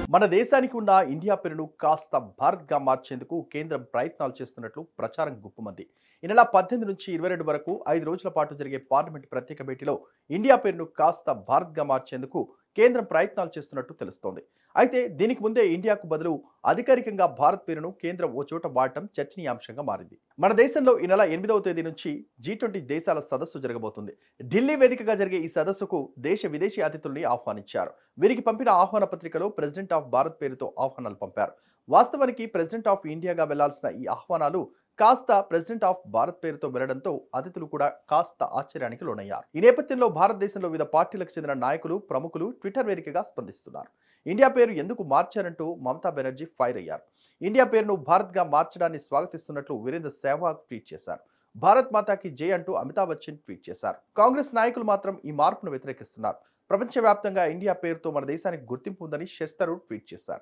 మన దేశానికి ఉన్న ఇండియా పేరును కాస్త భారత్గా మార్చేందుకు కేంద్రం ప్రయత్నాలు చేస్తున్నట్లు ప్రచారం గుప్పమంది ఈ నెల పద్దెనిమిది నుంచి ఇరవై రెండు వరకు ఐదు రోజుల పాటు జరిగే పార్లమెంట్ ప్రత్యేక భేటీలో ఇండియా పేరును కాస్త భారత్గా మార్చేందుకు కేంద్రం ప్రయత్నాలు చేస్తున్నట్టు తెలుస్తోంది అయితే దీనికి ముందే ఇండియాకు బదులు అధికారికంగా భారత్ పేరును కేంద్రం ఓ చోట వాడటం చర్చనీయాంశంగా మారింది మన దేశంలో ఈ నెల ఎనిమిదవ తేదీ నుంచి జీ ట్వంటీ దేశాల సదస్సు జరగబోతుంది ఢిల్లీ వేదికగా జరిగే ఈ సదస్సుకు దేశ విదేశీ అతిథుల్ని ఆహ్వానించారు వీరికి పంపిన ఆహ్వాన పత్రికలో ప్రెసిడెంట్ ఆఫ్ భారత్ పేరుతో ఆహ్వానాలు పంపారు వాస్తవానికి ప్రెసిడెంట్ ఆఫ్ ఇండియాగా వెళ్లాల్సిన ఈ ఆహ్వానాలు కాస్త ప్రెసిడెంట్ ఆఫ్ భారత్ పేరుతో వెళ్లడంతో అతిథులు కూడా కాస్త ఆశ్చర్యానికి లోనయ్యారు ఈ నేపథ్యంలో భారతదేశంలో వివిధ పార్టీలకు చెందిన నాయకులు ప్రముఖులు ట్విట్టర్ వేదికగా స్పందిస్తున్నారు ఇండియా పేరు ఎందుకు మార్చారంటూ మమతా బెనర్జీ ఫైర్ అయ్యారు ఇండియా పేరును భారత్గా మార్చడాన్ని స్వాగతిస్తున్నట్లు వీరేంద్ర సెహ్వాగ్ ట్వీట్ చేశారు భారత్ మాతాకి జై అంటూ అమితాబ్ బచ్చన్ ట్వీట్ చేశారు కాంగ్రెస్ నాయకులు మాత్రం ఈ మార్పును వ్యతిరేకిస్తున్నారు ప్రపంచవ్యాప్తంగా ఇండియా పేరుతో మన దేశానికి గుర్తింపు ఉందని శెస్తరు ట్వీట్ చేశారు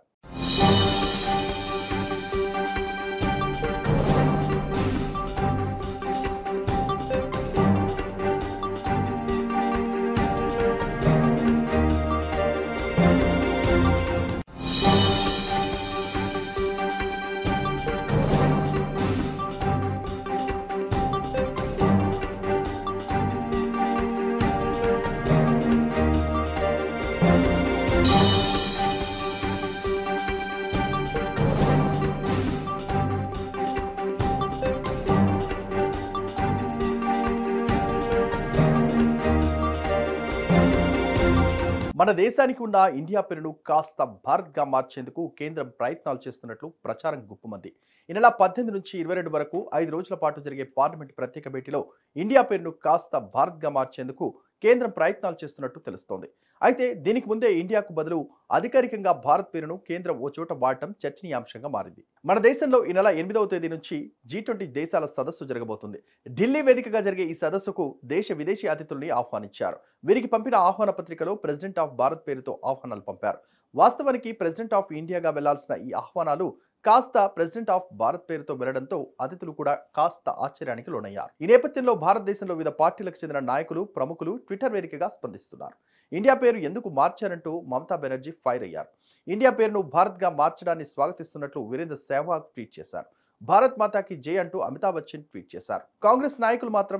మన దేశానికి ఉన్న ఇండియా పేరును కాస్త భారత్గా మార్చేందుకు కేంద్రం ప్రయత్నాలు చేస్తున్నట్లు ప్రచారం గుప్పమంది ఈ నెల పద్దెనిమిది నుంచి ఇరవై రెండు వరకు ఐదు రోజుల పాటు జరిగే పార్లమెంట్ ప్రత్యేక భేటీలో ఇండియా పేరును కాస్త భారత్గా మార్చేందుకు కేంద్రం ప్రయత్నాలు చేస్తున్నట్టు తెలుస్తోంది అయితే దీనికి ముందే ఇండియాకు బదులు అధికారికంగా భారత్ పేరును కేంద్రం ఓ చోట వాడటం చర్చనీయాంశంగా మారింది మన దేశంలో ఈ నెల ఎనిమిదవ తేదీ నుంచి జీ ట్వంటీ దేశాల సదస్సు జరగబోతుంది ఢిల్లీ వేదికగా జరిగే ఈ సదస్సుకు దేశ విదేశీ అతిథుల్ని ఆహ్వానించారు వీరికి పంపిన ఆహ్వాన పత్రికలో ప్రెసిడెంట్ ఆఫ్ భారత్ పేరుతో ఆహ్వానాలు పంపారు వాస్తవానికి ప్రెసిడెంట్ ఆఫ్ ఇండియాగా వెళ్లాల్సిన ఈ ఆహ్వానాలు కాస్త ప్రెసిడెంట్ ఆఫ్ భారత్ పేరుతో వెళ్లడంతో అతిథులు కూడా కాస్త ఆశ్చర్యానికి లోనయ్యారు ఈ నేపథ్యంలో భారతదేశంలో వివిధ పార్టీలకు చెందిన నాయకులు ప్రముఖులు ట్విట్టర్ వేదికగా స్పందిస్తున్నారు ఇండియా పేరు ఎందుకు మార్చారంటూ మమతా బెనర్జీ ఫైర్ అయ్యారు ఇండియా పేరును భారత్గా మార్చడాన్ని స్వాగతిస్తున్నట్లు వీరేంద్ర సెహ్వాగ్ ట్వీట్ చేశారు భారత్ మాతాకి జై అంటూ అమితాబ్ బచ్చన్ ట్వీట్ చేశారు కాంగ్రెస్ నాయకులు మాత్రం